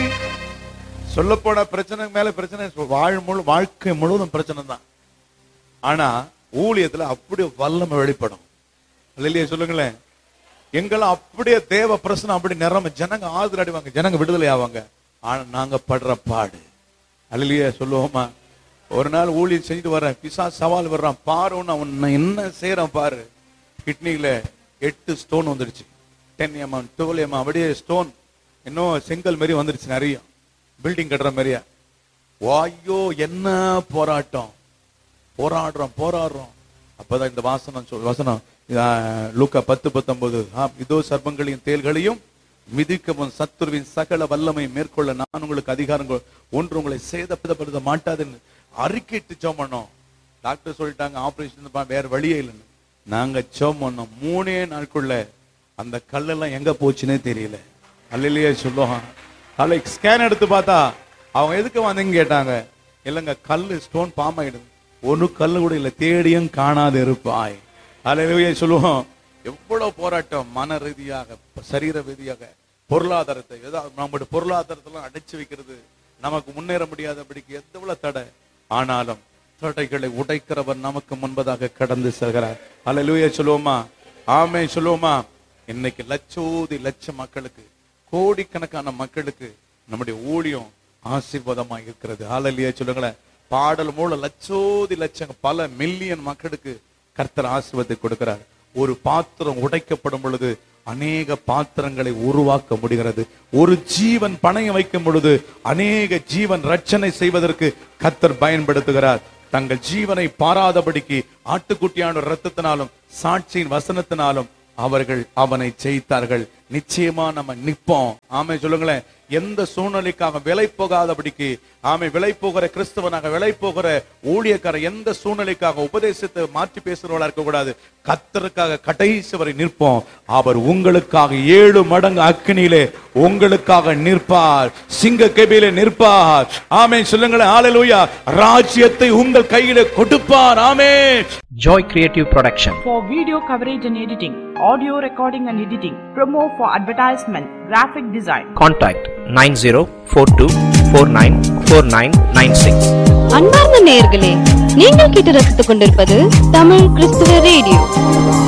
சொல்ல போன பிரச்சனை மேல பிரச்சனை வாழ் முழு வாழ்க்கை முழுவதும் பிரச்சனை தான் ஆனா ஊழியத்துல அப்படியே வல்லமை வெளிப்படும் இல்லையா சொல்லுங்களேன் எங்கெல்லாம் அப்படியே தேவ பிரச்சனை அப்படி நிறம ஜனங்க ஆறுதல் அடைவாங்க ஜனங்க விடுதலை ஆவாங்க ஆனா நாங்க படுற பாடு அல்லையே சொல்லுவோமா ஒரு நாள் ஊழியம் செஞ்சுட்டு வர்றேன் பிசா சவால் வர்றான் பாரு ஒண்ணு அவன் நான் என்ன செய்யறான் பாரு கிட்னில எட்டு ஸ்டோன் வந்துடுச்சு டென் எம்எம் டுவெல் எம்எம் அப்படியே ஸ்டோன் இன்னும் செங்கல் மாதிரி வந்துருச்சு நிறைய பில்டிங் கட்டுற மாதிரியா ஐயோ என்ன போராட்டம் போராடுறோம் போராடுறோம் அப்பதான் இந்த வாசனம் சொல் வசனம் ஆஹ், லூக்கா பத்து பத்தொன்பது ஆம், இதோ சர்ப்பங்களையும் தேள்களையும் மிதிக்கவும் சத்துருவின் சகல வல்லமை மேற்கொள்ள நான் உங்களுக்கு அதிகாரம் கொ- ஒன்று உங்களை சேதப்படுத்த மாட்டாதுன்னு அறிக்கைட்டு ஜெபம் பண்ணோம் டாக்டர் சொல்லிட்டாங்க ஆபரேஷன் வேற வழியே இல்லைன்னு நாங்க ஜெபம் பண்ணோம் மூணே நாட்குள்ள அந்த கல்லெல்லாம் எங்க போச்சுன்னே தெரியல அல்லையே சொல்லுவான் நாளைக்கு ஸ்கேன் எடுத்து பார்த்தா அவங்க எதுக்கு வந்தீங்க கேட்டாங்க இல்லைங்க கல்லு ஸ்டோன் பாம் ஆயிடுது ஒரு கல்லு கூட இல்ல தேடியும் காணாது இருப்பாய் அல்லையே சொல்லுவோம் எவ்வளவு போராட்டம் மன ரீதியாக சரீர ரீதியாக பொருளாதாரத்தை ஏதாவது நம்முடைய பொருளாதாரத்தெல்லாம் அடைச்சு வைக்கிறது நமக்கு முன்னேற முடியாதபடிக்கு எவ்வளவு தடை ஆனாலும் தடைகளை உடைக்கிறவர் நமக்கு முன்பதாக கடந்து செல்கிறார் அல்லேலூயா சொல்லுவோமா ஆமே சொல்லுவோமா இன்னைக்கு லட்சோதி லட்ச மக்களுக்கு கோடிக்கணக்கான மக்களுக்கு நம்முடைய ஊழியம் ஆசீர்வாதமா இருக்கிறது ஹalleluya சொல்லுங்களேன் பாடல் மூலம் லட்சோதி லட்சம் பல மில்லியன் மக்களுக்கு கர்த்தர் ஆசீர்வாதத்தை கொடுக்கிறார் ஒரு பாத்திரம் உடைக்கப்படும் பொழுது அநேக பாத்திரங்களை உருவாக்க முடிகிறது ஒரு ஜீவன் பணைய வைக்கும் பொழுது அநேக ஜீவன் ரட்சனை செய்வதற்கு கர்த்தர் பயன்படுத்துகிறார் தங்கள் ஜீவனை பாராதபடிக்கு ஆட்டுக்குட்டியான ரத்தத்தினாலும் சாட்சியின் வசனத்தினாலும் அவர்கள் அவனை ஜெயித்தார்கள் நிச்சயமா நம்ம நிற்போம் ஆமை சொல்லுங்களேன் எந்த சூழ்நிலைக்காக விலை போகாதபடிக்கு ஆமை விலை போகிற கிறிஸ்தவனாக விலை போகிற ஊழியக்கார எந்த சூழ்நிலைக்காக உபதேசத்தை மாற்றி பேசுறவளா இருக்க கூடாது கத்தருக்காக கடைசி வரை நிற்போம் அவர் உங்களுக்காக ஏழு மடங்கு அக்கினியிலே உங்களுக்காக நிற்பார் சிங்க கெபியிலே நிற்பார் ஆமே சொல்லுங்களேன் ஆலையிலூயா ராஜ்யத்தை உங்கள் கையிலே கொடுப்பார் ஆமே Joy Creative Production. for video coverage and editing, audio recording and editing, promo for advertisement, graphic design. Contact 9042494996. அன்பார்ந்த நேயர்களே நீங்கள் கேட்டு ரசித்துக் கொண்டிருப்பது தமிழ் கிறிஸ்துவ ரேடியோ